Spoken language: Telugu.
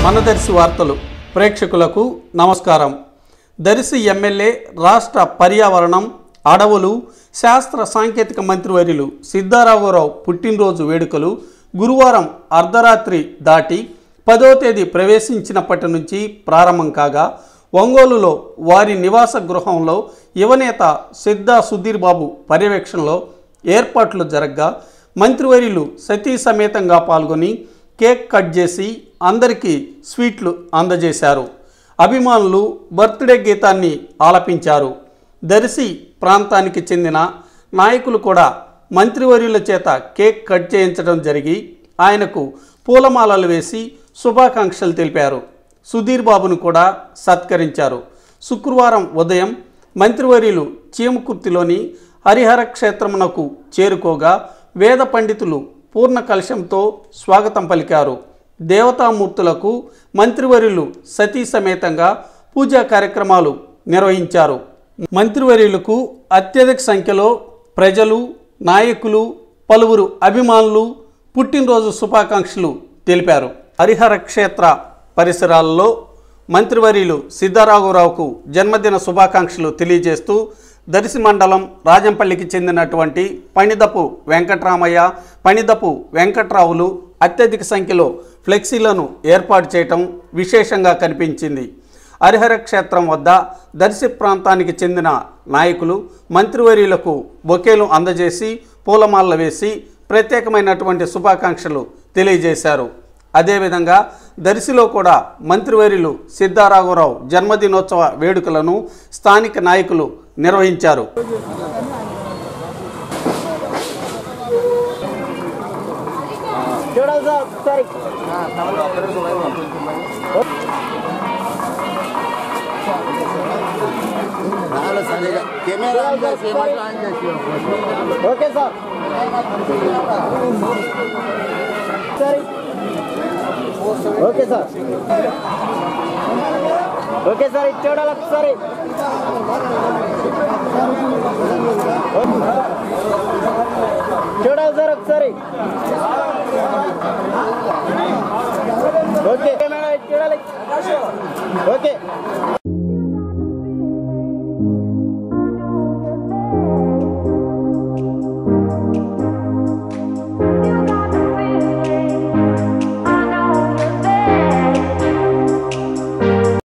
మన దర్శి వార్తలు ప్రేక్షకులకు నమస్కారం దర్శి ఎమ్మెల్యే రాష్ట్ర పర్యావరణం అడవులు శాస్త్ర సాంకేతిక మంత్రివర్యులు సిద్ధారాఘవరావు పుట్టినరోజు వేడుకలు గురువారం అర్ధరాత్రి దాటి పదో తేదీ ప్రవేశించినప్పటి నుంచి ప్రారంభం కాగా ఒంగోలులో వారి నివాస గృహంలో యువనేత సిద్ధా సుధీర్ బాబు పర్యవేక్షణలో ఏర్పాట్లు జరగ్గా మంత్రివర్యులు సతీ సమేతంగా పాల్గొని కేక్ కట్ చేసి అందరికీ స్వీట్లు అందజేశారు అభిమానులు బర్త్డే గీతాన్ని ఆలపించారు దర్శి ప్రాంతానికి చెందిన నాయకులు కూడా మంత్రివర్యుల చేత కేక్ కట్ చేయించడం జరిగి ఆయనకు పూలమాలలు వేసి శుభాకాంక్షలు తెలిపారు సుధీర్ బాబును కూడా సత్కరించారు శుక్రవారం ఉదయం మంత్రివర్యులు చీమకుర్తిలోని హరిహర క్షేత్రమునకు చేరుకోగా వేద పండితులు పూర్ణ కలశంతో స్వాగతం పలికారు దేవతామూర్తులకు మంత్రివర్యులు సతీ సమేతంగా పూజా కార్యక్రమాలు నిర్వహించారు మంత్రివర్యులకు అత్యధిక సంఖ్యలో ప్రజలు నాయకులు పలువురు అభిమానులు పుట్టినరోజు శుభాకాంక్షలు తెలిపారు హరిహర క్షేత్ర పరిసరాల్లో మంత్రివర్యులు సిద్ధరాఘవరావుకు జన్మదిన శుభాకాంక్షలు తెలియజేస్తూ దర్శి మండలం రాజంపల్లికి చెందినటువంటి పణిదపు వెంకట్రామయ్య పణిదపు వెంకట్రావులు అత్యధిక సంఖ్యలో ఫ్లెక్సీలను ఏర్పాటు చేయటం విశేషంగా కనిపించింది హరిహర క్షేత్రం వద్ద దర్శి ప్రాంతానికి చెందిన నాయకులు మంత్రివర్యులకు బొకేలు అందజేసి పూలమాలలు వేసి ప్రత్యేకమైనటువంటి శుభాకాంక్షలు తెలియజేశారు అదేవిధంగా దర్శిలో కూడా మంత్రివర్యులు సిద్ధారాఘవరావు జన్మదినోత్సవ వేడుకలను స్థానిక నాయకులు నిర్వహించారు చూడాలి సార్ ఒకసారి కెమెరా ఆన్ చేసి ఏమంటే ఆన్ చేసి ఓకే సార్ సరే ఓకే సార్ ఓకే సార్ ఇది చూడాలి ఒకసారి చూడాలి సార్ ఒకసారి ఓకే మేడం ఇది చూడాలి ఓకే